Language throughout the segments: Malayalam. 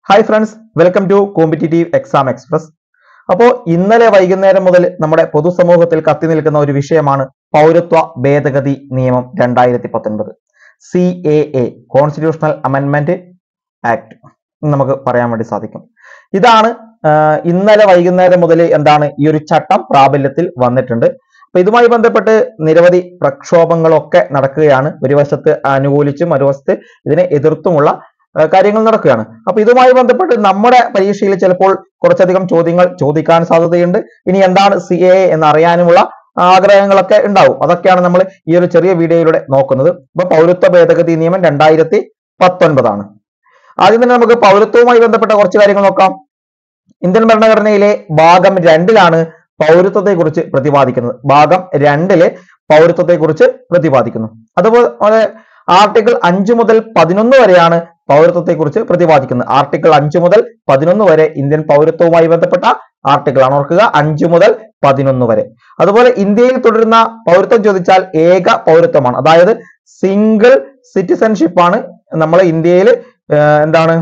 hi friends welcome to competitive exam express അപ്പോൾ ഇന്നലെ വൈകുന്നേരം മുതൽ നമ്മുടെ പൊതുസമൂഹത്തിൽ കത്തി നിൽക്കുന്ന ഒരു വിഷയമാണ് പൗരത്വ ഭേദഗതി നിയമം രണ്ടായിരത്തി പത്തൊൻപത് സി എ എ കോൺസ്റ്റിറ്റ്യൂഷണൽ അമെൻമെന്റ് ആക്ട് നമുക്ക് പറയാൻ വേണ്ടി സാധിക്കും ഇതാണ് ആഹ്, ഇന്നലെ വൈകുന്നേരം മുതൽ എന്താണ് ഈ ഒരു ചട്ടം പ്രാബല്യത്തിൽ വന്നിട്ടുണ്ട് അപ്പൊ ഇതുമായി ബന്ധപ്പെട്ട് നിരവധി പ്രക്ഷോഭങ്ങളൊക്കെ നടക്കുകയാണ് ഒരു വശത്ത് അനുകൂലിച്ചും മറുവശത്ത് ഇതിനെ എതിർത്തുമുള്ള ആ, കാര്യങ്ങൾ നടക്കുകയാണ് അപ്പൊ ഇതുമായി ബന്ധപ്പെട്ട് നമ്മുടെ പരീക്ഷയിൽ ചിലപ്പോൾ കുറച്ചധികം ചോദ്യങ്ങൾ ചോദിക്കാൻ സാധ്യതയുണ്ട് ഇനി എന്താണ് സി എ എന്ന് അറിയാനുമുള്ള ആഗ്രഹങ്ങളൊക്കെ ഉണ്ടാവും അതൊക്കെയാണ് നമ്മൾ ഈ ഒരു ചെറിയ വീഡിയോയിലൂടെ നോക്കുന്നത് ഇപ്പൊ പൗരത്വ ഭേദഗതി നിയമം രണ്ടായിരത്തി പത്തൊൻപതാണ് ആദ്യം തന്നെ നമുക്ക് പൗരത്വവുമായി ബന്ധപ്പെട്ട കുറച്ച് കാര്യങ്ങൾ നോക്കാം ഇന്ത്യൻ ഭരണഘടനയിലെ ഭാഗം രണ്ടിലാണ് പൗരത്വത്തെ കുറിച്ച് പ്രതിപാദിക്കുന്നത് ഭാഗം രണ്ടില് പൗരത്വത്തെ കുറിച്ച് പ്രതിപാദിക്കുന്നു അതുപോലെ ആർട്ടിക്കിൾ അഞ്ച് മുതൽ പതിനൊന്ന് വരെയാണ് പൗരത്വത്തെ കുറിച്ച് പ്രതിപാദിക്കുന്നത് ആർട്ടിക്കിൾ അഞ്ച് മുതൽ പതിനൊന്ന് വരെ ഇന്ത്യൻ പൗരത്വവുമായി ബന്ധപ്പെട്ട ആർട്ടിക്കിൾ ആണ് ഓർക്കുക അഞ്ച് മുതൽ പതിനൊന്ന് വരെ അതുപോലെ ഇന്ത്യയിൽ തുടരുന്ന പൗരത്വം ചോദിച്ചാൽ ഏക പൗരത്വമാണ് അതായത് സിംഗിൾ സിറ്റിസൺഷിപ്പ് ആണ് നമ്മൾ ഇന്ത്യയിൽ എന്താണ്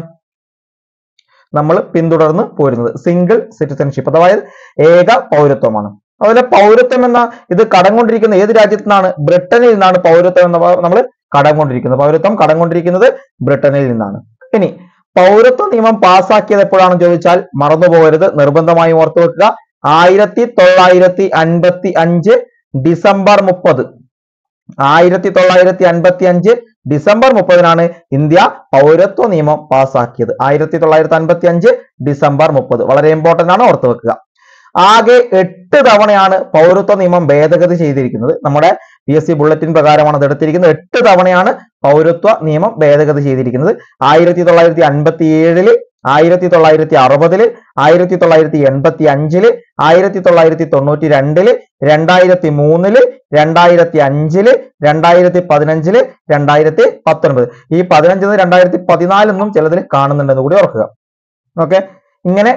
നമ്മൾ പിന്തുടർന്ന് പോരുന്നത് സിംഗിൾ സിറ്റിസൺഷിപ്പ് അതായത് ഏക പൗരത്വമാണ് അതുപോലെ പൗരത്വം എന്ന ഇത് കടം കൊണ്ടിരിക്കുന്ന ഏത് രാജ്യത്തു നിന്നാണ് ബ്രിട്ടനിൽ നിന്നാണ് പൗരത്വം എന്ന നമ്മൾ കടം കൊണ്ടിരിക്കുന്നത് പൗരത്വം കടം കൊണ്ടിരിക്കുന്നത് ബ്രിട്ടനിൽ നിന്നാണ് ഇനി പൗരത്വ നിയമം പാസാക്കിയത് എപ്പോഴാണെന്ന് ചോദിച്ചാൽ മറന്നുപോകരുത് നിർബന്ധമായും ഓർത്തു വെക്കുക ആയിരത്തി തൊള്ളായിരത്തി അൻപത്തി അഞ്ച് ഡിസംബർ മുപ്പത് ആയിരത്തി തൊള്ളായിരത്തി അൻപത്തി അഞ്ച് ഡിസംബർ മുപ്പതിനാണ് ഇന്ത്യ പൗരത്വ നിയമം പാസാക്കിയത് ആയിരത്തി തൊള്ളായിരത്തി അൻപത്തി അഞ്ച് ഡിസംബർ മുപ്പത് വളരെ ഇമ്പോർട്ടന്റ് ആണ് ഓർത്തു വെക്കുക ആകെ എട്ട് തവണയാണ് പൗരത്വ നിയമം ഭേദഗതി ചെയ്തിരിക്കുന്നത് നമ്മുടെ പി എസ് സി ബുള്ളറ്റിൻ പ്രകാരമാണ് അത് എടുത്തിരിക്കുന്നത് എട്ട് തവണയാണ് പൗരത്വ നിയമം ഭേദഗതി ചെയ്തിരിക്കുന്നത് ആയിരത്തി തൊള്ളായിരത്തി അൻപത്തി ഏഴില് ആയിരത്തി തൊള്ളായിരത്തി അറുപതില് ആയിരത്തി തൊള്ളായിരത്തി എൺപത്തി അഞ്ചില് ആയിരത്തി തൊള്ളായിരത്തി തൊണ്ണൂറ്റി രണ്ടില് രണ്ടായിരത്തി മൂന്നില് രണ്ടായിരത്തി അഞ്ചില് രണ്ടായിരത്തി പതിനഞ്ചില് രണ്ടായിരത്തി പത്തൊൻപത് ഈ പതിനഞ്ചിന് രണ്ടായിരത്തി പതിനാലെന്നും ചിലതിൽ കാണുന്നുണ്ടെന്ന് കൂടി ഓർക്കുക ഓക്കെ ഇങ്ങനെ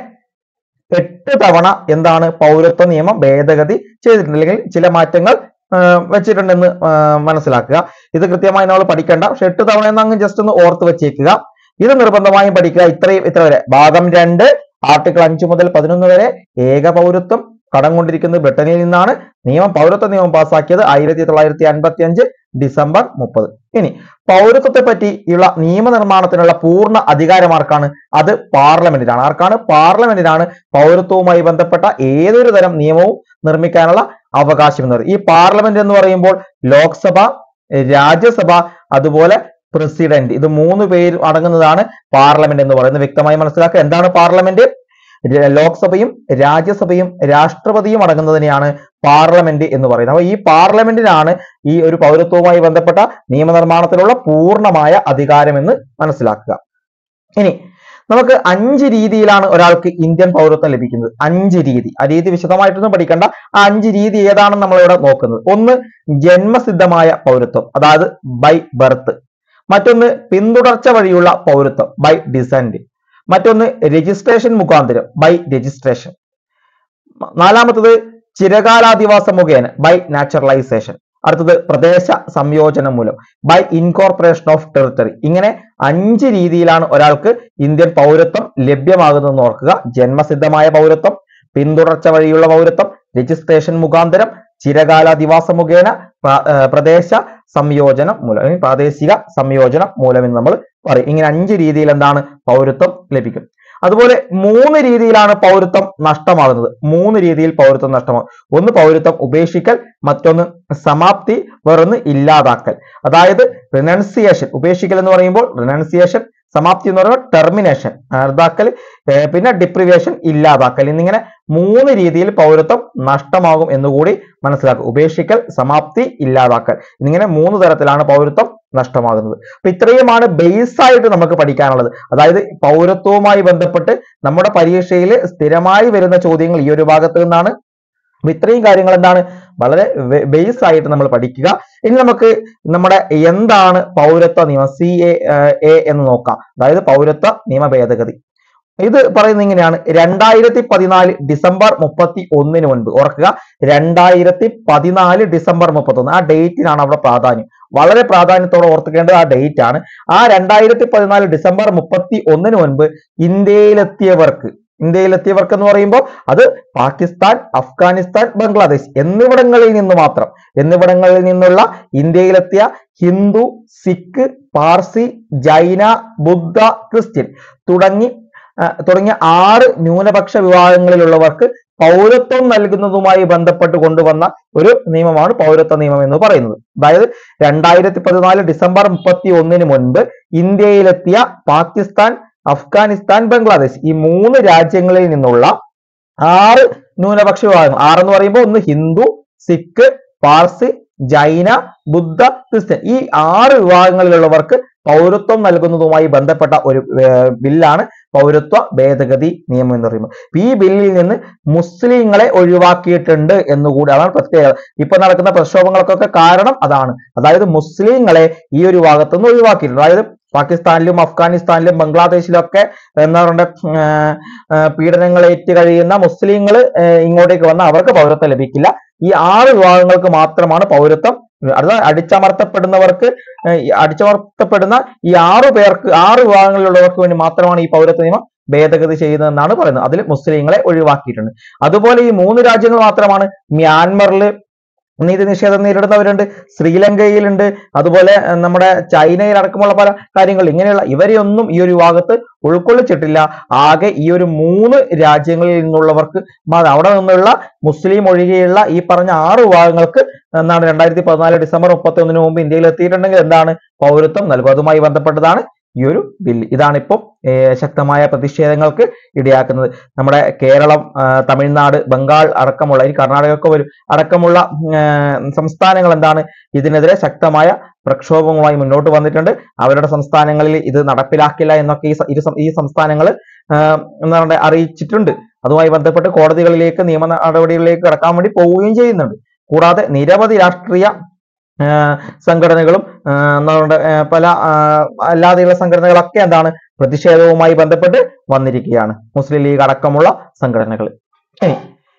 എട്ട് തവണ എന്താണ് പൗരത്വ നിയമം ഭേദഗതി ചെയ്തിട്ടുണ്ട് അല്ലെങ്കിൽ ചില മാറ്റങ്ങൾ ആ, വെച്ചിട്ടുണ്ടെന്ന് ആ, മനസ്സിലാക്കുക ഇത് കൃത്യമായി നമ്മൾ പഠിക്കേണ്ട പക്ഷെ എട്ട് തവണ എന്ന് അങ്ങ് ജസ്റ്റ് ഒന്ന് ഓർത്ത് വെച്ചേക്കുക ഇത് നിർബന്ധമായും പഠിക്കുക ഇത്രയും ഇത്ര വരെ ഭാഗം രണ്ട് ആർട്ടിക്കിൾ അഞ്ച് മുതൽ പതിനൊന്ന് വരെ ഏക പൗരത്വം കടം കൊണ്ടിരിക്കുന്നത് ബ്രിട്ടനിൽ നിന്നാണ് നിയമം പൗരത്വ നിയമം പാസാക്കിയത് ആയിരത്തി തൊള്ളായിരത്തി അൻപത്തി അഞ്ച് ഡിസംബർ മുപ്പത് ഇനി പൗരത്വത്തെ പറ്റിയുള്ള നിയമനിർമ്മാണത്തിനുള്ള പൂർണ്ണ അധികാരം ആർക്കാണ് അത് പാർലമെന്റിനാണ് ആർക്കാണ് പാർലമെന്റിനാണ് പൗരത്വവുമായി ബന്ധപ്പെട്ട ഏതൊരു തരം നിയമവും നിർമ്മിക്കാനുള്ള അവകാശം എന്ന് പറയും ഈ പാർലമെന്റ് എന്ന് പറയുമ്പോൾ ലോക്സഭ രാജ്യസഭ അതുപോലെ പ്രസിഡന്റ് ഇത് മൂന്ന് പേര് അടങ്ങുന്നതാണ് പാർലമെന്റ് എന്ന് പറയുന്നത് വ്യക്തമായി മനസ്സിലാക്കുക എന്താണ് പാർലമെന്റ് ര- ലോക്സഭയും രാജ്യസഭയും രാഷ്ട്രപതിയും അടങ്ങുന്നതിനെയാണ് പാർലമെന്റ് എന്ന് പറയുന്നത് അപ്പൊ ഈ പാർലമെന്റിനാണ് ഈ ഒരു പൗരത്വവുമായി ബന്ധപ്പെട്ട നിയമനിർമ്മാണത്തിലുള്ള പൂർണ്ണമായ അധികാരം എന്ന് മനസ്സിലാക്കുക ഇനി നമുക്ക് അഞ്ച് രീതിയിലാണ് ഒരാൾക്ക് ഇന്ത്യൻ പൗരത്വം ലഭിക്കുന്നത് അഞ്ച് രീതി ആ രീതി വിശദമായിട്ടൊന്നും പഠിക്കണ്ട ആ അഞ്ച് രീതി ഏതാണെന്ന് നമ്മളിവിടെ നോക്കുന്നത് ഒന്ന് ജന്മസിദ്ധമായ പൗരത്വം അതായത് ബൈ ബർത്ത് മറ്റൊന്ന് പിന്തുടർച്ച വഴിയുള്ള പൗരത്വം ബൈ ഡിസെന്റ് മറ്റൊന്ന് രജിസ്ട്രേഷൻ മുഖാന്തരം ബൈ രജിസ്ട്രേഷൻ നാലാമത്തത് ചിരകാലാധിവാസം മുഖേന ബൈ നാച്ചുറലൈസേഷൻ അടുത്തത് പ്രദേശ സംയോജനം മൂലം ബൈ ഇൻകോർപ്പറേഷൻ ഓഫ് ടെറിട്ടറി ഇങ്ങനെ അഞ്ച് രീതിയിലാണ് ഒരാൾക്ക് ഇന്ത്യൻ പൗരത്വം ലഭ്യമാകുന്നതെന്ന് ഓർക്കുക ജന്മസിദ്ധമായ പൗരത്വം പിന്തുടർച്ച വഴിയുള്ള പൗരത്വം രജിസ്ട്രേഷൻ മുഖാന്തരം ചിരകാലാധിവാസ മുഖേന പ്ര- ഏർ പ്രദേശ സംയോജനം മൂലം അല്ലെങ്കിൽ പ്രാദേശിക സംയോജനം മൂലം എന്ന് നമ്മൾ പറയും ഇങ്ങനെ അഞ്ച് രീതിയിൽ എന്താണ് പൗരത്വം ലഭിക്കും അതുപോലെ മൂന്ന് രീതിയിലാണ് പൗരത്വം നഷ്ടമാകുന്നത് മൂന്ന് രീതിയിൽ പൗരത്വം നഷ്ടമാകും ഒന്ന് പൗരത്വം ഉപേക്ഷിക്കൽ മറ്റൊന്ന് സമാപ്തി വേറൊന്ന് ഇല്ലാതാക്കൽ അതായത് റിനൗൺസിയേഷൻ ഉപേക്ഷിക്കൽ എന്ന് പറയുമ്പോൾ റിനൗൺസിയേഷൻ സമാപ്തി എന്ന് പറയുമ്പോൾ ടെർമിനേഷൻ റദ്ദാക്കൽ ഏർ പിന്നെ ഡിപ്രിവേഷൻ ഇല്ലാതാക്കൽ എന്നിങ്ങനെ മൂന്ന് രീതിയിൽ പൗരത്വം നഷ്ടമാകും എന്നുകൂടി മനസ്സിലാക്കുക ഉപേക്ഷിക്കൽ സമാപ്തി ഇല്ലാതാക്കൽ എന്നിങ്ങനെ മൂന്ന് തരത്തിലാണ് പൗരത്വം നഷ്ടമാകുന്നത് അപ്പൊ ഇത്രയുമാണ് ബേസ് ആയിട്ട് നമുക്ക് പഠിക്കാനുള്ളത് അതായത് പൗരത്വവുമായി ബന്ധപ്പെട്ട് നമ്മുടെ പരീക്ഷയിൽ സ്ഥിരമായി വരുന്ന ചോദ്യങ്ങൾ ഈ ഒരു ഭാഗത്ത് നിന്നാണ് അപ്പൊ ഇത്രയും കാര്യങ്ങൾ എന്താണ് വളരെ ബേസ് ആയിട്ട് നമ്മൾ പഠിക്കുക ഇനി നമുക്ക് നമ്മുടെ എന്താണ് പൗരത്വ നിയമം സി എ എന്ന് നോക്കാം അതായത് പൗരത്വ നിയമ ഭേദഗതി ഇത് പറയുന്നത് ഇങ്ങനെയാണ് രണ്ടായിരത്തി പതിനാല് ഡിസംബർ മുപ്പത്തി ഒന്നിന് മുൻപ് ഓർക്കുക രണ്ടായിരത്തി പതിനാല് ഡിസംബർ മുപ്പത്തി ഒന്ന് ആ ഡേറ്റിനാണ് അവിടെ പ്രാധാന്യം വളരെ പ്രാധാന്യത്തോടെ ഓർത്തിക്കേണ്ടത് ആ ഡേറ്റ് ആണ് ആ രണ്ടായിരത്തി പതിനാല് ഡിസംബർ മുപ്പത്തി ഒന്നിന് മുൻപ് ഇന്ത്യയിലെത്തിയവർക്ക് ഇന്ത്യയിലെത്തിയവർക്ക് എന്ന് പറയുമ്പോൾ അത് പാകിസ്ഥാൻ അഫ്ഗാനിസ്ഥാൻ ബംഗ്ലാദേശ് എന്നിവിടങ്ങളിൽ നിന്ന് മാത്രം എന്നിവിടങ്ങളിൽ നിന്നുള്ള ഇന്ത്യയിലെത്തിയ ഹിന്ദു സിഖ് പാർസി ജൈന ബുദ്ധ ക്രിസ്ത്യൻ തുടങ്ങി ആ, തുടങ്ങിയ ആറ് ന്യൂനപക്ഷ വിഭാഗങ്ങളിലുള്ളവർക്ക് പൗരത്വം നൽകുന്നതുമായി ബന്ധപ്പെട്ട് കൊണ്ടുവന്ന ഒരു നിയമമാണ് പൗരത്വ നിയമം എന്ന് പറയുന്നത് അതായത് രണ്ടായിരത്തി പതിനാല് ഡിസംബർ മുപ്പത്തി ഒന്നിന് മുൻപ് ഇന്ത്യയിലെത്തിയ പാകിസ്ഥാൻ അഫ്ഗാനിസ്ഥാൻ ബംഗ്ലാദേശ് ഈ മൂന്ന് രാജ്യങ്ങളിൽ നിന്നുള്ള ആറ് ന്യൂനപക്ഷ വിഭാഗങ്ങൾ ആറെന്ന് പറയുമ്പോൾ ഒന്ന് ഹിന്ദു സിഖ് പാർസി ജൈന ബുദ്ധ ക്രിസ്ത്യൻ ഈ ആറ് വിഭാഗങ്ങളിലുള്ളവർക്ക് പൗരത്വം നൽകുന്നതുമായി ബന്ധപ്പെട്ട ഒരു ഏർ, ബില്ലാണ് പൗരത്വ ഭേദഗതി നിയമം എന്ന് പറയുന്നത് അപ്പൊ ഈ ബില്ലിൽ നിന്ന് മുസ്ലിങ്ങളെ ഒഴിവാക്കിയിട്ടുണ്ട് എന്നുകൂടി അതാണ് പ്രത്യേകത ഇപ്പൊ നടക്കുന്ന പ്രക്ഷോഭങ്ങൾക്കൊക്കെ കാരണം അതാണ് അതായത് മുസ്ലിങ്ങളെ ഈ ഒരു ഭാഗത്തു നിന്ന് ഒഴിവാക്കിയിട്ടുണ്ട് അതായത് പാകിസ്ഥാനിലും അഫ്ഗാനിസ്ഥാനിലും ബംഗ്ലാദേശിലും ഒക്കെ എന്താ പറയുക പീഡനങ്ങൾ ഏറ്റു കഴിയുന്ന മുസ്ലിങ്ങൾ ഇങ്ങോട്ടേക്ക് വന്ന അവർക്ക് പൗരത്വം ലഭിക്കില്ല ഈ ആറ് വിഭാഗങ്ങൾക്ക് മാത്രമാണ് പൗരത്വം അത് അടിച്ചമർത്തപ്പെടുന്നവർക്ക് ഏർ ഈ അടിച്ചമർത്തപ്പെടുന്ന ഈ ആറു പേർക്ക് ആറ് വിഭാഗങ്ങളിലുള്ളവർക്ക് വേണ്ടി മാത്രമാണ് ഈ പൗരത്വ നിയമം ഭേദഗതി ചെയ്യുന്നതെന്നാണ് പറയുന്നത് അതിൽ മുസ്ലിങ്ങളെ ഒഴിവാക്കിയിട്ടുണ്ട് അതുപോലെ ഈ മൂന്ന് രാജ്യങ്ങൾ മാത്രമാണ് മ്യാൻമറിൽ നീതി നിഷേധം നേരിടുന്നവരുണ്ട് ശ്രീലങ്കയിലുണ്ട് അതുപോലെ ഏർ നമ്മുടെ ചൈനയിൽ അടക്കമുള്ള പല കാര്യങ്ങൾ ഇങ്ങനെയുള്ള ഇവരെയൊന്നും ഈ ഒരു വിഭാഗത്ത് ഉൾക്കൊള്ളിച്ചിട്ടില്ല ആകെ ഈ ഒരു മൂന്ന് രാജ്യങ്ങളിൽ നിന്നുള്ളവർക്ക് മ- അവിടെ നിന്നുള്ള മുസ്ലിം ഒഴികെയുള്ള ഈ പറഞ്ഞ ആറ് വിഭാഗങ്ങൾക്ക് എന്താണ് രണ്ടായിരത്തി പതിനാല് ഡിസംബർ മുപ്പത്തി ഒന്നിന് മുമ്പ് ഇന്ത്യയിൽ എത്തിയിട്ടുണ്ടെങ്കിൽ എന്താണ് പൗരത്വം നൽകും അതുമായി ബന്ധപ്പെട്ടതാണ് ഈ ഒരു ബില്ല് ഇതാണ് ഇപ്പോൾ ശക്തമായ പ്രതിഷേധങ്ങൾക്ക് ഇടയാക്കുന്നത് നമ്മുടെ കേരളം ആ, തമിഴ്നാട് ബംഗാൾ അടക്കമുള്ള ഇനി കർണാടകമൊക്കെ വരും അടക്കമുള്ള ഉം, ആ, സംസ്ഥാനങ്ങൾ എന്താണ് ഇതിനെതിരെ ശക്തമായ പ്രക്ഷോഭവുമായി മുന്നോട്ട് വന്നിട്ടുണ്ട് അവരുടെ സംസ്ഥാനങ്ങളിൽ ഇത് നടപ്പിലാക്കില്ല എന്നൊക്കെ ഈ സ- ഇരു സം- ഈ സംസ്ഥാനങ്ങൾ എന്താ പറയുക അറിയിച്ചിട്ടുണ്ട് അതുമായി ബന്ധപ്പെട്ട് കോടതികളിലേക്ക് നിയമ നടപടികളിലേക്ക് കടക്കാൻ വേണ്ടി പോവുകയും ചെയ്യുന്നുണ്ട് കൂടാതെ നിരവധി രാഷ്ട്രീയ ആ, സംഘടനകളും ആ, എന്താ പറയുക ആ, പല ആ, അല്ലാതെയുള്ള സംഘടനകളൊക്കെ എന്താണ് പ്രതിഷേധവുമായി ബന്ധപ്പെട്ട് വന്നിരിക്കുകയാണ് മുസ്ലിം ലീഗ് അടക്കമുള്ള സംഘടനകൾ ഇനി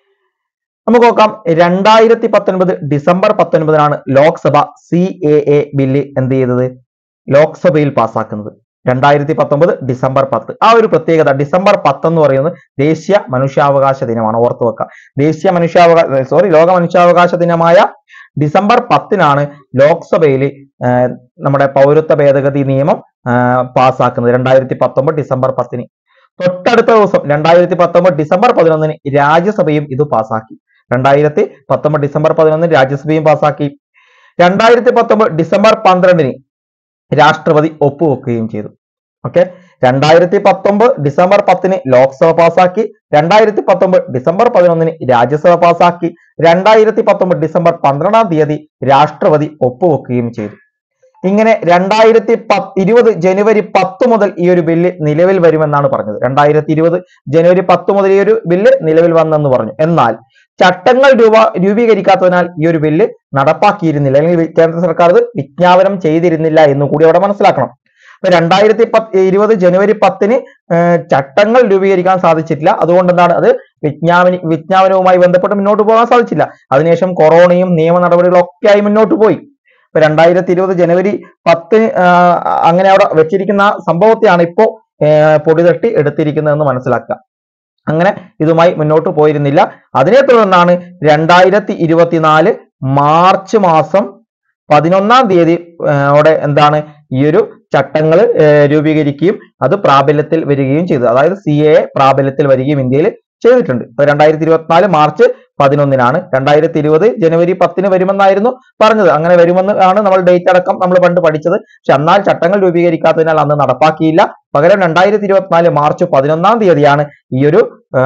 നമുക്ക് നോക്കാം രണ്ടായിരത്തി പത്തൊൻപത് ഡിസംബർ പത്തൊൻപതിനാണ് Lok Sabha C A A bill എന്ത് ചെയ്തത് ലോക്സഭയിൽ പാസ്സാക്കുന്നത് രണ്ടായിരത്തി പത്തൊമ്പത് ഡിസംബർ പത്ത് ആ ഒരു പ്രത്യേകത ഡിസംബർ പത്ത് എന്ന് പറയുന്നത് ദേശീയ മനുഷ്യാവകാശ ദിനമാണ് ഓർത്തു വെക്കുക ദേശീയ മനുഷ്യാവകാശ സോറി ലോക മനുഷ്യാവകാശ ദിനമായ ഡിസംബർ പത്തിനാണ് ലോക്സഭയിൽ നമ്മുടെ പൗരത്വ ഭേദഗതി നിയമം പാസ്സാക്കുന്നത് രണ്ടായിരത്തി പത്തൊമ്പത് ഡിസംബർ പത്തിന് തൊട്ടടുത്ത ദിവസം രണ്ടായിരത്തി പത്തൊമ്പത് ഡിസംബർ പതിനൊന്നിന് രാജ്യസഭയും ഇത് പാസ്സാക്കി രണ്ടായിരത്തി പത്തൊമ്പത് ഡിസംബർ പതിനൊന്നിന് രാജ്യസഭയും പാസ്സാക്കി രണ്ടായിരത്തി പത്തൊമ്പത് ഡിസംബർ പന്ത്രണ്ടിന് രാഷ്ട്രപതി ഒപ്പുവെക്കുകയും ചെയ്തു ഓക്കെ രണ്ടായിരത്തി പത്തൊമ്പത് ഡിസംബർ പത്തിന് ലോക്സഭ പാസാക്കി രണ്ടായിരത്തി പത്തൊമ്പത് ഡിസംബർ പതിനൊന്നിന് രാജ്യസഭ പാസാക്കി രണ്ടായിരത്തി പത്തൊമ്പത് ഡിസംബർ പന്ത്രണ്ടാം തീയതി രാഷ്ട്രപതി ഒപ്പുവെക്കുകയും ചെയ്തു ഇങ്ങനെ രണ്ടായിരത്തി പത്ത് ഇരുപത് ജനുവരി പത്ത് മുതൽ ഈ ഒരു ബില്ല് നിലവിൽ വരുമെന്നാണ് പറഞ്ഞത് രണ്ടായിരത്തി ഇരുപത് ജനുവരി പത്ത് മുതൽ ഈ ഒരു ബില്ല് നിലവിൽ വന്നെന്ന് പറഞ്ഞു എന്നാൽ ചട്ടങ്ങൾ രൂപ രൂപീകരിക്കാത്തതിനാൽ ഈ ഒരു ബില്ല് നടപ്പാക്കിയിരുന്നില്ല അല്ലെങ്കിൽ വി- കേന്ദ്ര സർക്കാർ ഇത് വിജ്ഞാപനം ചെയ്തിരുന്നില്ല എന്ന് കൂടി അവിടെ മനസ്സിലാക്കണം അപ്പൊ രണ്ടായിരത്തി പത്ത് ഇരുപത് ജനുവരി പത്തിന് ഏർ ചട്ടങ്ങൾ രൂപീകരിക്കാൻ സാധിച്ചിട്ടില്ല അതുകൊണ്ട് എന്താണ് അത് വിജ്ഞാപന വിജ്ഞാപനവുമായി ബന്ധപ്പെട്ട് മുന്നോട്ട് പോകാൻ സാധിച്ചില്ല അതിനുശേഷം കൊറോണയും നിയമ നടപടികളും ഒക്കെ ആയി മുന്നോട്ട് പോയി ഇപ്പൊ രണ്ടായിരത്തി ഇരുപത് ജനുവരി പത്തിന് ആഹ് അങ്ങനെ അവിടെ വെച്ചിരിക്കുന്ന ആ സംഭവത്തെയാണ് ഇപ്പോ ഏർ പൊടി തട്ടി എടുത്തിരിക്കുന്നതെന്ന് മനസ്സിലാക്കുക അങ്ങനെ ഇതുമായി മുന്നോട്ട് പോയിരുന്നില്ല അതിനെ തുടർന്നാണ് രണ്ടായിരത്തി ഇരുപത്തിനാല് മാർച്ച് മാസം പതിനൊന്നാം തീയതി ഏർ ഓടെ എന്താണ് ഈ ഒരു ചട്ടങ്ങൾ രൂപീകരിക്കുകയും അത് പ്രാബല്യത്തിൽ വരികയും ചെയ്തു അതായത് സി എ പ്രാബല്യത്തിൽ വരികയും ഇന്ത്യയിൽ ചെയ്തിട്ടുണ്ട് ഇപ്പൊ രണ്ടായിരത്തി ഇരുപത്തിനാല് മാർച്ച് പതിനൊന്നിനാണ് രണ്ടായിരത്തി ഇരുപത് ജനുവരി പത്തിന് വരുമെന്നായിരുന്നു പറഞ്ഞത് അങ്ങനെ വരുമെന്ന് ആണ് നമ്മൾ ഡേറ്റ് അടക്കം നമ്മൾ പണ്ട് പഠിച്ചത് പക്ഷെ എന്നാൽ ചട്ടങ്ങൾ രൂപീകരിക്കാത്തതിനാൽ അന്ന് നടപ്പാക്കിയില്ല പകരം രണ്ടായിരത്തി ഇരുപത്തിനാല് മാർച്ച് പതിനൊന്നാം തീയതിയാണ് ഈ ഒരു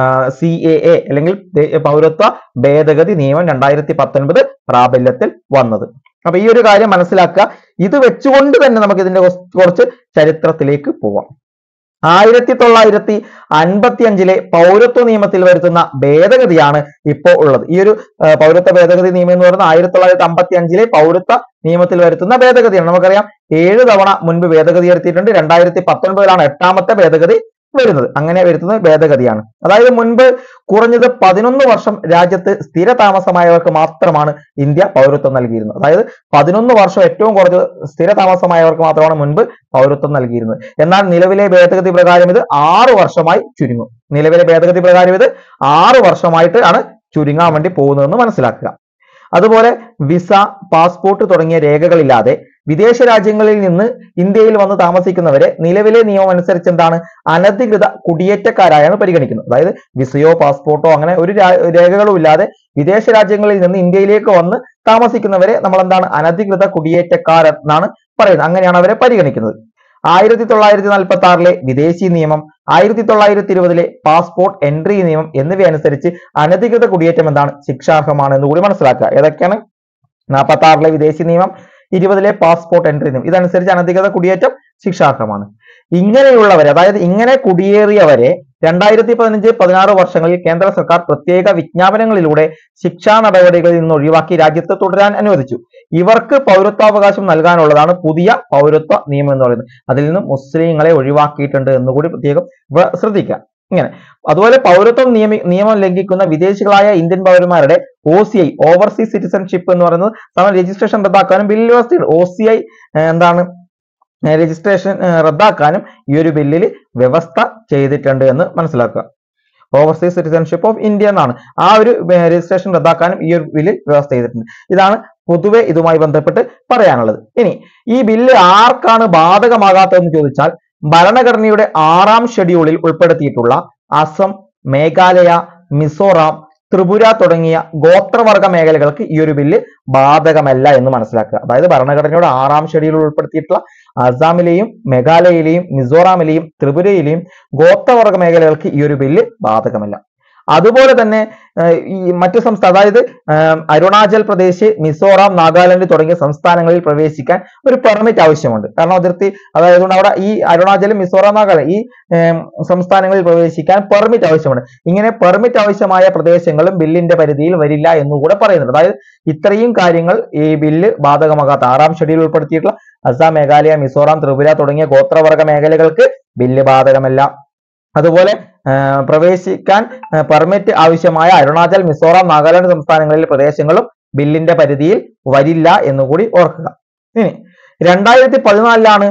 സി എ എ അല്ലെങ്കിൽ ദേ- പൗരത്വ ഭേദഗതി നിയമം രണ്ടായിരത്തി പത്തൊൻപത് പ്രാബല്യത്തിൽ വന്നത് അപ്പൊ ഈ ഒരു കാര്യം മനസ്സിലാക്കുക ഇത് വെച്ചുകൊണ്ട് തന്നെ നമുക്ക് ഇതിന്റെ കുറച്ച് കുറച്ച് ചരിത്രത്തിലേക്ക് പോവാം ആയിരത്തി തൊള്ളായിരത്തി അൻപത്തി അഞ്ചിലെ പൗരത്വ നിയമത്തിൽ വരുത്തുന്ന ഭേദഗതിയാണ് ഇപ്പോൾ ഉള്ളത് ഈ ഒരു ആ, പൗരത്വ ഭേദഗതി നിയമം എന്ന് പറയുന്നത് ആയിരത്തി തൊള്ളായിരത്തി അമ്പത്തി അഞ്ചിലെ പൗരത്വ നിയമത്തിൽ വരുത്തുന്ന ഭേദഗതിയാണ് നമുക്കറിയാം ഏഴ് തവണ മുൻപ് ഭേദഗതി വരുത്തിയിട്ടുണ്ട് രണ്ടായിരത്തി പത്തൊൻപതിലാണ് എട്ടാമത്തെ ഭേദഗതി വരുന്നത് അങ്ങനെ വരുത്തുന്ന ഭേദഗതിയാണ് അതായത് മുൻപ് കുറഞ്ഞത് പതിനൊന്ന് വർഷം രാജ്യത്ത് സ്ഥിര താമസമായവർക്ക് മാത്രമാണ് ഇന്ത്യ പൗരത്വം നൽകിയിരുന്നത് അതായത് പതിനൊന്ന് വർഷം ഏറ്റവും കുറഞ്ഞത് സ്ഥിര താമസമായവർക്ക് മാത്രമാണ് മുൻപ് പൗരത്വം നൽകിയിരുന്നത് എന്നാൽ നിലവിലെ ഭേദഗതി പ്രകാരം ഇത് ആറ് വർഷമായി ചുരുങ്ങും നിലവിലെ ഭേദഗതി പ്രകാരം ഇത് ആറ് വർഷമായിട്ട് ആണ് ചുരുങ്ങാൻ വേണ്ടി പോകുന്നതെന്ന് മനസ്സിലാക്കുക അതുപോലെ വിസ പാസ്പോർട്ട് തുടങ്ങിയ രേഖകളില്ലാതെ വിദേശ രാജ്യങ്ങളിൽ നിന്ന് ഇന്ത്യയിൽ വന്ന് താമസിക്കുന്നവരെ നിലവിലെ നിയമം അനുസരിച്ച് എന്താണ് അനധികൃത കുടിയേറ്റക്കാരായാണ് പരിഗണിക്കുന്നത് അതായത് വിസയോ പാസ്പോർട്ടോ അങ്ങനെ ഒരു രാ- രേഖകളും ഇല്ലാതെ വിദേശ രാജ്യങ്ങളിൽ നിന്ന് ഇന്ത്യയിലേക്ക് വന്ന് താമസിക്കുന്നവരെ നമ്മൾ എന്താണ് അനധികൃത കുടിയേറ്റക്കാർ എന്നാണ് പറയുന്നത് അങ്ങനെയാണ് അവരെ പരിഗണിക്കുന്നത് ആയിരത്തി തൊള്ളായിരത്തി നാൽപ്പത്തി ആറിലെ വിദേശി നിയമം ആയിരത്തി തൊള്ളായിരത്തി ഇരുപതിലെ പാസ്പോർട്ട് എൻട്രി നിയമം എന്നിവ അനുസരിച്ച് അനധികൃത കുടിയേറ്റം എന്താണ് ശിക്ഷാർഹമാണ് എന്ന് കൂടി മനസ്സിലാക്കുക ഏതൊക്കെയാണ് നാൽപ്പത്തി ആറിലെ വിദേശി നിയമം ഇരുപതിലെ പാസ്പോർട്ട് എൻട്രി നിയമം ഇതനുസരിച്ച് അനധികൃത കുടിയേറ്റം ശിക്ഷാർഹമാണ് ഇങ്ങനെയുള്ളവരെ അതായത് ഇങ്ങനെ കുടിയേറിയവരെ രണ്ടായിരത്തി പതിനഞ്ച് പതിനാറ് വർഷങ്ങളിൽ കേന്ദ്ര സർക്കാർ പ്രത്യേക വിജ്ഞാപനങ്ങളിലൂടെ ശിക്ഷാ നടപടികളിൽ നിന്ന് ഒഴിവാക്കി രാജ്യത്ത് തുടരാൻ അനുവദിച്ചു ഇവർക്ക് പൗരത്വാവകാശം നൽകാനുള്ളതാണ് പുതിയ പൗരത്വ നിയമം എന്ന് പറയുന്നത് അതിൽ നിന്ന് മുസ്ലിങ്ങളെ ഒഴിവാക്കിയിട്ടുണ്ട് എന്നുകൂടി പ്രത്യേകം ഇവിടെ ശ്രദ്ധിക്കുക ഇങ്ങനെ അതുപോലെ പൗരത്വം നിയമി നിയമം ലംഘിക്കുന്ന വിദേശികളായ ഇന്ത്യൻ പൗരന്മാരുടെ O C I overseas citizenship എന്ന് പറയുന്നത് സമയം രജിസ്ട്രേഷൻ റദ്ദാക്കാനും ബില്ലിൽ വ്യവസ്ഥയുണ്ട് ഒ സി ഐ എന്താണ് രജിസ്ട്രേഷൻ റദ്ദാക്കാനും ഈ ഒരു ബില്ലിൽ വ്യവസ്ഥ ചെയ്തിട്ടുണ്ട് എന്ന് മനസ്സിലാക്കുക ഓവർസീസ് സിറ്റിസൺഷിപ്പ് ഓഫ് ഇന്ത്യ എന്നാണ് ആ ഒരു രജിസ്ട്രേഷൻ റദ്ദാക്കാനും ഈ ഒരു ബില്ലിൽ വ്യവസ്ഥ ചെയ്തിട്ടുണ്ട് ഇതാണ് പൊതുവെ ഇതുമായി ബന്ധപ്പെട്ട് പറയാനുള്ളത് ഇനി ഈ ബില്ല് ആർക്കാണ് ബാധകമാകാത്തതെന്ന് ചോദിച്ചാൽ ഭരണഘടനയുടെ ആറാം ഷെഡ്യൂളിൽ ഉൾപ്പെടുത്തിയിട്ടുള്ള അസം മേഘാലയ മിസോറാം ത്രിപുര തുടങ്ങിയ ഗോത്രവർഗ മേഖലകൾക്ക് ഈ ഒരു ബില്ല് ബാധകമല്ല എന്ന് മനസ്സിലാക്കുക അതായത് ഭരണഘടനയുടെ ആറാം ഷെഡ്യൂളിൽ ഉൾപ്പെടുത്തിയിട്ടുള്ള അസാമിലെയും മേഘാലയയിലെയും മിസോറാമിലെയും ത്രിപുരയിലെയും ഗോത്രവർഗ മേഖലകൾക്ക് ഈ ഒരു ബില്ല് ബാധകമല്ല അതുപോലെ തന്നെ ഏർ ഈ മറ്റു സംസ്ഥാന അതായത് ഏർ അരുണാചൽ പ്രദേശ് മിസോറാം നാഗാലാൻഡ് തുടങ്ങിയ സംസ്ഥാനങ്ങളിൽ പ്രവേശിക്കാൻ ഒരു പെർമിറ്റ് ആവശ്യമുണ്ട് കാരണം അതിർത്തി അതായത് കൊണ്ട് അവിടെ ഈ അരുണാചലും മിസോറാം നാഗാലാൻഡ് ഈ ഏർ സംസ്ഥാനങ്ങളിൽ പ്രവേശിക്കാൻ പെർമിറ്റ് ആവശ്യമുണ്ട് ഇങ്ങനെ പെർമിറ്റ് ആവശ്യമായ പ്രദേശങ്ങളും ബില്ലിന്റെ പരിധിയിൽ വരില്ല എന്നുകൂടെ പറയുന്നുണ്ട് അതായത് ഇത്രയും കാര്യങ്ങൾ ഈ ബില്ല് ബാധകമാകാത്ത ആറാം ഷെഡ്യൂൾ ഉൾപ്പെടുത്തിയിട്ടുള്ള അസം മേഘാലയ മിസോറാം ത്രിപുര തുടങ്ങിയ ഗോത്രവർഗ മേഖലകൾക്ക് ബില്ല് ബാധകമല്ല അതുപോലെ ആ, പ്രവേശിക്കാൻ പെർമിറ്റ് ആവശ്യമായ അരുണാചൽ മിസോറാം നാഗാലാൻഡ് സംസ്ഥാനങ്ങളിലെ പ്രദേശങ്ങളും ബില്ലിന്റെ പരിധിയിൽ വരില്ല എന്നുകൂടി ഓർക്കുക ഇനി രണ്ടായിരത്തി പതിനാലിലാണ്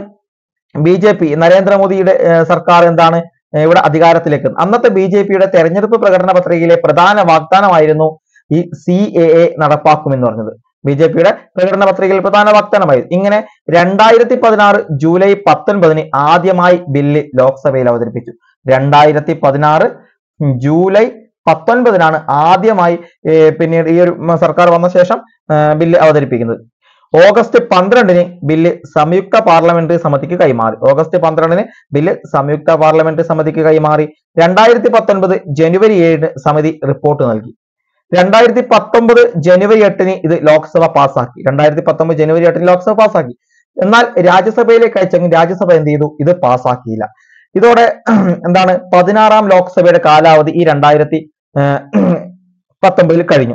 ബി ജെ പി നരേന്ദ്രമോദിയുടെ ഏ, സർക്കാർ എന്താണ് ഏ, ഇവിടെ അധികാരത്തിലേക്ക് അന്നത്തെ ബി ജെ പിയുടെ തെരഞ്ഞെടുപ്പ് പ്രകടന പത്രികയിലെ പ്രധാന വാഗ്ദാനമായിരുന്നു ഈ സി എ എ നടപ്പാക്കുമെന്ന് പറഞ്ഞത് ബി ജെ പിയുടെ പ്രകടന പത്രികയിൽ പ്രധാന വാഗ്ദാനമായി ഇങ്ങനെ രണ്ടായിരത്തി പതിനാറ് ജൂലൈ പത്തൊൻപതിന് ആദ്യമായി ബില്ല് ലോക്സഭയിൽ അവതരിപ്പിച്ചു രണ്ടായിരത്തി പതിനാറ് ജൂലൈ പത്തൊൻപതിനാണ് ആദ്യമായി ഏ, പിന്നീട് ഈ ഒരു ഉം, സർക്കാർ വന്ന ശേഷം ആ, ബില്ല് അവതരിപ്പിക്കുന്നത് ഓഗസ്റ്റ് പന്ത്രണ്ടിന് ബില്ല് സംയുക്ത പാർലമെന്ററി സമിതിക്ക് കൈമാറി ഓഗസ്റ്റ് പന്ത്രണ്ടിന് ബില്ല് സംയുക്ത പാർലമെന്ററി സമിതിക്ക് കൈമാറി രണ്ടായിരത്തി പത്തൊൻപത് ജനുവരി ഏഴിന് സമിതി റിപ്പോർട്ട് നൽകി രണ്ടായിരത്തി പത്തൊമ്പത് ജനുവരി എട്ടിന് ഇത് ലോക്സഭ പാസാക്കി രണ്ടായിരത്തി പത്തൊമ്പത് ജനുവരി എട്ടിന് ലോക്സഭ പാസാക്കി എന്നാൽ രാജ്യസഭയിലേക്ക് അയച്ചെങ്കിൽ രാജ്യസഭ എന്ത് ചെയ്തു ഇത് പാസാക്കിയില്ല ഇതോടെ എന്താണ് പതിനാറാം ലോക്സഭയുടെ കാലാവധി ഈ രണ്ടായിരത്തി പത്തൊമ്പതിൽ കഴിഞ്ഞു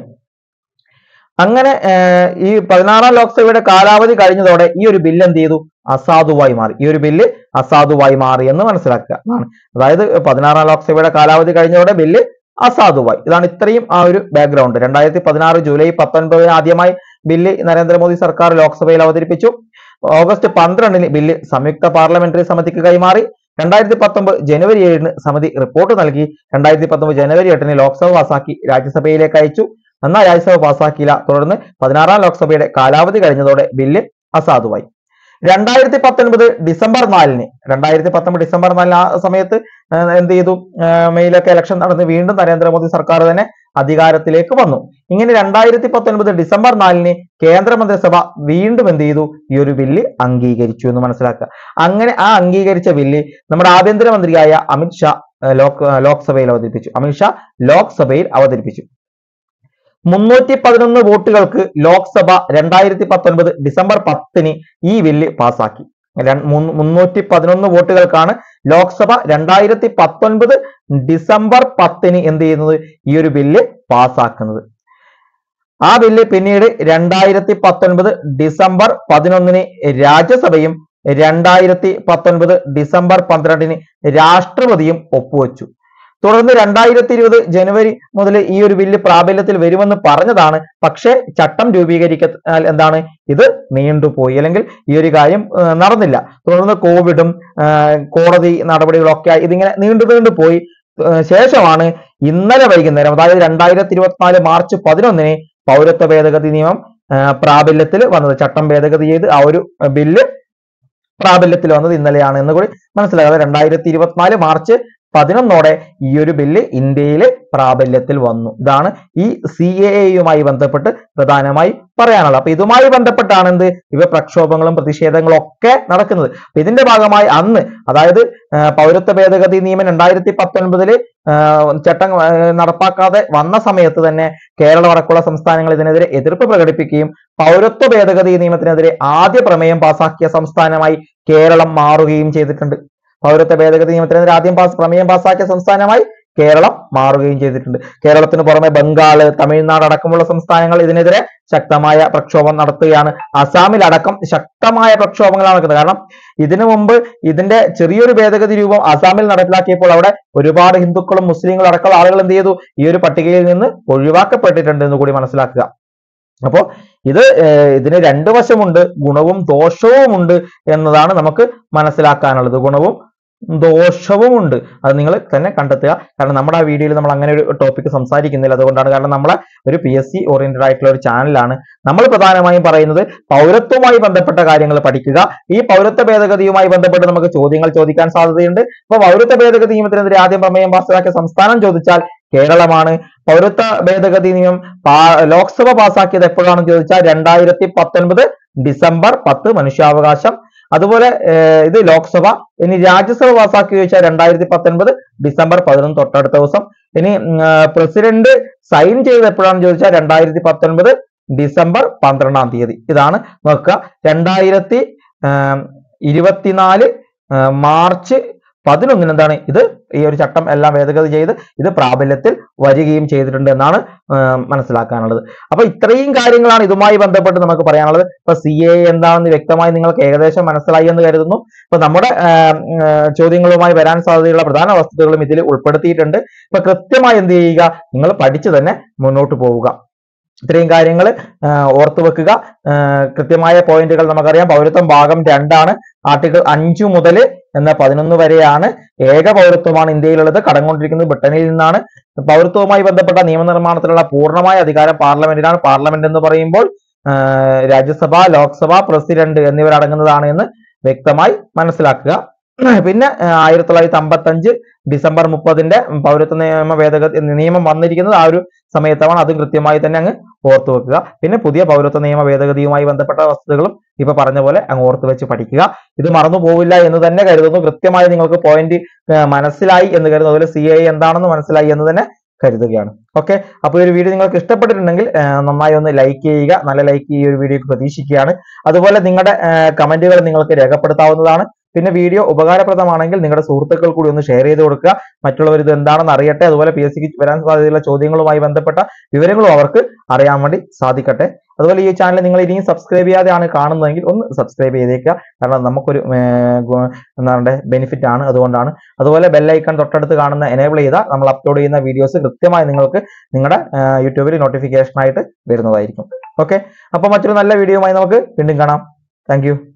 അങ്ങനെ ഏർ, ഈ പതിനാറാം ലോക്സഭയുടെ കാലാവധി കഴിഞ്ഞതോടെ ഈ ഒരു ബില്ല് എന്ത് ചെയ്തു അസാധുവായി മാറി ഈ ഒരു ബില്ല് അസാധുവായി മാറി എന്ന് മനസ്സിലാക്കുക എന്നാണ് അതായത് പതിനാറാം ലോക്സഭയുടെ കാലാവധി കഴിഞ്ഞതോടെ ബില്ല് അസാധുവായി ഇതാണ് ഇത്രയും ആ ഒരു ബാക്ക്ഗ്രൗണ്ട് രണ്ടായിരത്തി പതിനാറ് ജൂലൈ പത്തൊൻപതിന് ആദ്യമായി ബില്ല് നരേന്ദ്രമോദി സർക്കാർ ലോക്സഭയിൽ അവതരിപ്പിച്ചു ഓഗസ്റ്റ് പന്ത്രണ്ടിന് ബില്ല് സംയുക്ത പാർലമെന്ററി സമിതിക്ക് കൈമാറി രണ്ടായിരത്തി പത്തൊമ്പത് ജനുവരി ഏഴിന് സമിതി റിപ്പോർട്ട് നൽകി രണ്ടായിരത്തി പത്തൊമ്പത് ജനുവരി എട്ടിന് ലോക്സഭ പാസാക്കി രാജ്യസഭയിലേക്ക് അയച്ചു എന്നാൽ രാജ്യസഭ പാസാക്കിയില്ല തുടർന്ന് പതിനാറാം ലോക്സഭയുടെ കാലാവധി കഴിഞ്ഞതോടെ ബില്ല് അസാധുവായി രണ്ടായിരത്തി പത്തൊൻപത് ഡിസംബർ നാലിന് രണ്ടായിരത്തി പത്തൊമ്പത് ഡിസംബർ നാലിന് ആ സമയത്ത് ആ, എന്ത് ചെയ്തു ആ, മെയിലൊക്കെ ഇലക്ഷൻ നടന്ന് വീണ്ടും നരേന്ദ്രമോദി സർക്കാർ തന്നെ അധികാരത്തിലേക്ക് വന്നു ഇങ്ങനെ രണ്ടായിരത്തി പത്തൊൻപത് ഡിസംബർ നാലിന് കേന്ദ്രമന്ത്രിസഭ വീണ്ടും എന്ത് ചെയ്തു ഈ ഒരു ബില്ല് അംഗീകരിച്ചു എന്ന് മനസ്സിലാക്കുക അങ്ങനെ ആ അംഗീകരിച്ച ബില്ല് നമ്മുടെ ആഭ്യന്തരമന്ത്രിയായ അമിത് ഷാ ആ, ലോക് ആ, ലോക്സഭയിൽ അവതരിപ്പിച്ചു അമിത് ഷാ ലോക്സഭയിൽ അവതരിപ്പിച്ചു മുന്നൂറ്റി പതിനൊന്ന് വോട്ടുകൾക്ക് ലോക്സഭ രണ്ടായിരത്തി പത്തൊൻപത് ഡിസംബർ പത്തിന് ഈ ബില്ല് പാസാക്കി മുന്നൂറ്റി പതിനൊന്ന് വോട്ടുകൾക്കാണ് ലോക്സഭ രണ്ടായിരത്തി പത്തൊൻപത് ഡിസംബർ പത്തിന് എന്ത് ചെയ്യുന്നത് ഈ ഒരു ബില്ല് പാസാക്കുന്നത് ആ ബില്ല് പിന്നീട് രണ്ടായിരത്തി പത്തൊൻപത് ഡിസംബർ പതിനൊന്നിന് രാജ്യസഭയും രണ്ടായിരത്തി പത്തൊൻപത് ഡിസംബർ പന്ത്രണ്ടിന് രാഷ്ട്രപതിയും ഒപ്പുവെച്ചു തുടർന്ന് രണ്ടായിരത്തി ഇരുപത് ജനുവരി മുതൽ ഈ ഒരു ബില്ല് പ്രാബല്യത്തിൽ വരുമെന്ന് പറഞ്ഞതാണ് പക്ഷേ ചട്ടം രൂപീകരിക്കാൻ എന്താണ് ഇത് നീണ്ടുപോയി അല്ലെങ്കിൽ ഈ ഒരു കാര്യം ആ, നടന്നില്ല തുടർന്ന് കോവിഡും ആ, കോടതി നടപടികളൊക്കെ ആയി ഇതിങ്ങനെ നീണ്ടു നീണ്ടു പോയി ആ, ശേഷമാണ് ഇന്നലെ വൈകുന്നേരം അതായത് രണ്ടായിരത്തി ഇരുപത്തിനാല് മാർച്ച് പതിനൊന്നിന് പൗരത്വ ഭേദഗതി നിയമം ആ, പ്രാബല്യത്തിൽ വന്നത് ചട്ടം ഭേദഗതി ചെയ്ത് ആ ഒരു ബില്ല് പ്രാബല്യത്തിൽ വന്നത് ഇന്നലെയാണ് എന്ന് കൂടി മനസ്സിലാക്കുക രണ്ടായിരത്തി ഇരുപത്തിനാല് മാർച്ച് പതിനൊന്നോടെ ഈ ഒരു ബില്ല് ഇന്ത്യയിൽ പ്രാബല്യത്തിൽ വന്നു ഇതാണ് ഈ സി എ എയുമായി ബന്ധപ്പെട്ട് പ്രധാനമായി പറയാനുള്ളത് അപ്പൊ ഇതുമായി ബന്ധപ്പെട്ടാണ് എന്ത് ഇവ പ്രക്ഷോഭങ്ങളും പ്രതിഷേധങ്ങളും ഒക്കെ നടക്കുന്നത് അപ്പൊ ഇതിന്റെ ഭാഗമായി അന്ന് അതായത് ആ, പൗരത്വ ഭേദഗതി നിയമം രണ്ടായിരത്തി പത്തൊൻപതില് ചട്ടം ആ, നടപ്പാക്കാതെ വന്ന സമയത്ത് തന്നെ കേരളം അടക്കമുള്ള സംസ്ഥാനങ്ങൾ ഇതിനെതിരെ എതിർപ്പ് പ്രകടിപ്പിക്കുകയും പൗരത്വ ഭേദഗതി നിയമത്തിനെതിരെ ആദ്യ പ്രമേയം പാസാക്കിയ സംസ്ഥാനമായി കേരളം മാറുകയും ചെയ്തിട്ടുണ്ട് പൗരത്വ ഭേദഗതി നിയമത്തിനെതിരെ ആദ്യം പാസ് പ്രമേയം പാസാക്കിയ സംസ്ഥാനമായി കേരളം മാറുകയും ചെയ്തിട്ടുണ്ട് കേരളത്തിന് പുറമെ ബംഗാള് തമിഴ്നാട് അടക്കമുള്ള സംസ്ഥാനങ്ങൾ ഇതിനെതിരെ ശക്തമായ പ്രക്ഷോഭം നടത്തുകയാണ് അസാമിൽ അടക്കം ശക്തമായ പ്രക്ഷോഭങ്ങളാണ് നടക്കുന്നത് കാരണം ഇതിനു മുമ്പ് ഇതിന്റെ ചെറിയൊരു ഭേദഗതി രൂപം അസാമിൽ നടപ്പിലാക്കിയപ്പോൾ അവിടെ ഒരുപാട് ഹിന്ദുക്കളും മുസ്ലിങ്ങളും അടക്കമുള്ള ആളുകൾ എന്ത് ചെയ്തു ഈ ഒരു പട്ടികയിൽ നിന്ന് ഒഴിവാക്കപ്പെട്ടിട്ടുണ്ട് എന്ന് കൂടി മനസ്സിലാക്കുക അപ്പോ ഇത് ഏർ ഇതിന് രണ്ട് വശമുണ്ട് ഗുണവും ദോഷവും ഉണ്ട് എന്നതാണ് നമുക്ക് മനസ്സിലാക്കാനുള്ളത് ഗുണവും ദോഷവും ഉണ്ട് അത് നിങ്ങൾ തന്നെ കണ്ടെത്തുക കാരണം നമ്മുടെ ആ വീഡിയോയിൽ നമ്മൾ അങ്ങനെ ഒരു ടോപ്പിക് സംസാരിക്കുന്നില്ല അതുകൊണ്ടാണ് കാരണം നമ്മളെ ഒരു പി എസ് സി ഓറിയന്റഡ് ആയിട്ടുള്ള ഒരു ചാനലാണ് നമ്മൾ പ്രധാനമായും പറയുന്നത് പൗരത്വവുമായി ബന്ധപ്പെട്ട കാര്യങ്ങൾ പഠിക്കുക ഈ പൗരത്വ ഭേദഗതിയുമായി ബന്ധപ്പെട്ട് നമുക്ക് ചോദ്യങ്ങൾ ചോദിക്കാൻ സാധ്യതയുണ്ട് അപ്പൊ പൗരത്വ ഭേദഗതി നിയമത്തിനെതിരെ ആദ്യം പ്രമേയം പാസ്സാക്കിയ സംസ്ഥാനം ചോദിച്ചാൽ കേരളമാണ് പൗരത്വ ഭേദഗതി നിയമം പാ- ലോക്സഭ പാസാക്കിയത് എപ്പോഴാണെന്ന് ചോദിച്ചാൽ രണ്ടായിരത്തി പത്തൊൻപത് ഡിസംബർ പത്ത് മനുഷ്യാവകാശം അതുപോലെ ഏർ ഇത് ലോക്സഭ ഇനി രാജ്യസഭ പാസാക്കി ചോദിച്ചാൽ രണ്ടായിരത്തി പത്തൊൻപത് ഡിസംബർ പതിനൊന്ന് തൊട്ടടുത്ത ദിവസം ഇനി പ്രസിഡന്റ് സൈൻ ചെയ്ത് എപ്പോഴാണെന്ന് ചോദിച്ചാൽ രണ്ടായിരത്തി പത്തൊൻപത് ഡിസംബർ പന്ത്രണ്ടാം തീയതി ഇതാണ് നോക്കുക രണ്ടായിരത്തി ആം, ഇരുപത്തിനാല് ആ, മാർച്ച് പതിനൊന്നിന് എന്താണ് ഇത് ഈ ഒരു ചട്ടം എല്ലാം ഭേദഗതി ചെയ്ത് ഇത് പ്രാബല്യത്തിൽ വരികയും ചെയ്തിട്ടുണ്ട് എന്നാണ് ആ, മനസ്സിലാക്കാനുള്ളത് അപ്പൊ ഇത്രയും കാര്യങ്ങളാണ് ഇതുമായി ബന്ധപ്പെട്ട് നമുക്ക് പറയാനുള്ളത് ഇപ്പൊ സി എ എന്താണെന്ന് വ്യക്തമായി നിങ്ങൾക്ക് ഏകദേശം മനസ്സിലായി എന്ന് കരുതുന്നു ഇപ്പൊ നമ്മുടെ ആ, ആ, ചോദ്യങ്ങളുമായി വരാൻ സാധ്യതയുള്ള പ്രധാന വസ്തുതകളും ഇതിൽ ഉൾപ്പെടുത്തിയിട്ടുണ്ട് ഇപ്പൊ കൃത്യമായി എന്ത് ചെയ്യുക നിങ്ങൾ പഠിച്ചു തന്നെ മുന്നോട്ട് പോവുക ഇത്രയും കാര്യങ്ങൾ ഓർത്തു വെക്കുക ആ, കൃത്യമായ പോയിന്റുകൾ നമുക്കറിയാം പൗരത്വം ഭാഗം രണ്ടാണ് ആർട്ടിക്കിൾ അഞ്ചു മുതൽ എന്ന പതിനൊന്ന് വരെയാണ് ഏക പൗരത്വമാണ് ഇന്ത്യയിലുള്ളത് കടംകൊണ്ടിരിക്കുന്നത് ബ്രിട്ടനിൽ നിന്നാണ് പൗരത്വവുമായി ബന്ധപ്പെട്ട നിയമനിർമ്മാണത്തിലുള്ള പൂർണ്ണമായ അധികാരം പാർലമെന്റിനാണ് പാർലമെന്റ് എന്ന് പറയുമ്പോൾ ആ, രാജ്യസഭ ലോക്സഭ പ്രസിഡന്റ് എന്നിവരടങ്ങുന്നതാണ് എന്ന് വ്യക്തമായി മനസ്സിലാക്കുക പിന്നെ ആയിരത്തി തൊള്ളായിരത്തി അമ്പത്തി അഞ്ച് ഡിസംബർ മുപ്പതിന്റെ പൗരത്വ നിയമ ഭേദഗതി നിയമം വന്നിരിക്കുന്നത് ആ ഒരു സമയത്താണ് അതും കൃത്യമായി തന്നെ അങ്ങ് ഓർത്തു വെക്കുക പിന്നെ പുതിയ പൗരത്വ നിയമ ഭേദഗതിയുമായി ബന്ധപ്പെട്ട വസ്തുതകളും ഇപ്പൊ പറഞ്ഞ പോലെ അങ്ങ് ഓർത്ത് വെച്ച് പഠിക്കുക ഇത് മറന്നു പോവില്ല എന്ന് തന്നെ കരുതുന്നു കൃത്യമായി നിങ്ങൾക്ക് പോയിന്റ് മനസ്സിലായി എന്ന് കരുതുന്നു അതുപോലെ സി ഐ എന്താണെന്ന് മനസ്സിലായി എന്ന് തന്നെ കരുതുകയാണ് ഓക്കെ അപ്പോൾ ഈ ഒരു വീഡിയോ നിങ്ങൾക്ക് ഇഷ്ടപ്പെട്ടിട്ടുണ്ടെങ്കിൽ ആ, നന്നായി ഒന്ന് ലൈക്ക് ചെയ്യുക നല്ല ലൈക്ക് ഈ ഒരു വീഡിയോക്ക് പ്രതീക്ഷിക്കുകയാണ് അതുപോലെ നിങ്ങളുടെ കമന്റുകൾ നിങ്ങൾക്ക് രേഖപ്പെടുത്താവുന്നതാണ് പിന്നെ വീഡിയോ ഉപകാരപ്രദമാണെങ്കിൽ നിങ്ങളുടെ സുഹൃത്തുക്കൾ കൂടി ഒന്ന് ഷെയർ ചെയ്ത് കൊടുക്കുക മറ്റുള്ളവർ ഇത് എന്താണെന്ന് അറിയട്ടെ അതുപോലെ പി എസ് സിക്ക് വരാൻ സാധ്യതയുള്ള ചോദ്യങ്ങളുമായി ബന്ധപ്പെട്ട വിവരങ്ങളും അവർക്ക് അറിയാൻ വേണ്ടി സാധിക്കട്ടെ അതുപോലെ ഈ ചാനൽ നിങ്ങൾ ഇനിയും സബ്സ്ക്രൈബ് ചെയ്യാതെയാണ് കാണുന്നതെങ്കിൽ ഒന്ന് സബ്സ്ക്രൈബ് ചെയ്തേക്കുക കാരണം നമുക്കൊരു ഏർ, ഗു- എന്താ പറയുക ബെനിഫിറ്റ് ആണ് അതുകൊണ്ടാണ് അതുപോലെ ബെല്ലൈക്കൺ തൊട്ടടുത്ത് കാണുന്ന എനേബിൾ ചെയ്താൽ നമ്മൾ അപ്ലോഡ് ചെയ്യുന്ന വീഡിയോസ് കൃത്യമായി നിങ്ങൾക്ക് നിങ്ങളുടെ യൂട്യൂബിൽ നോട്ടിഫിക്കേഷൻ ആയിട്ട് വരുന്നതായിരിക്കും ഓക്കെ അപ്പോൾ മറ്റൊരു നല്ല വീഡിയോയുമായി നമുക്ക് വീണ്ടും കാണാം താങ്ക്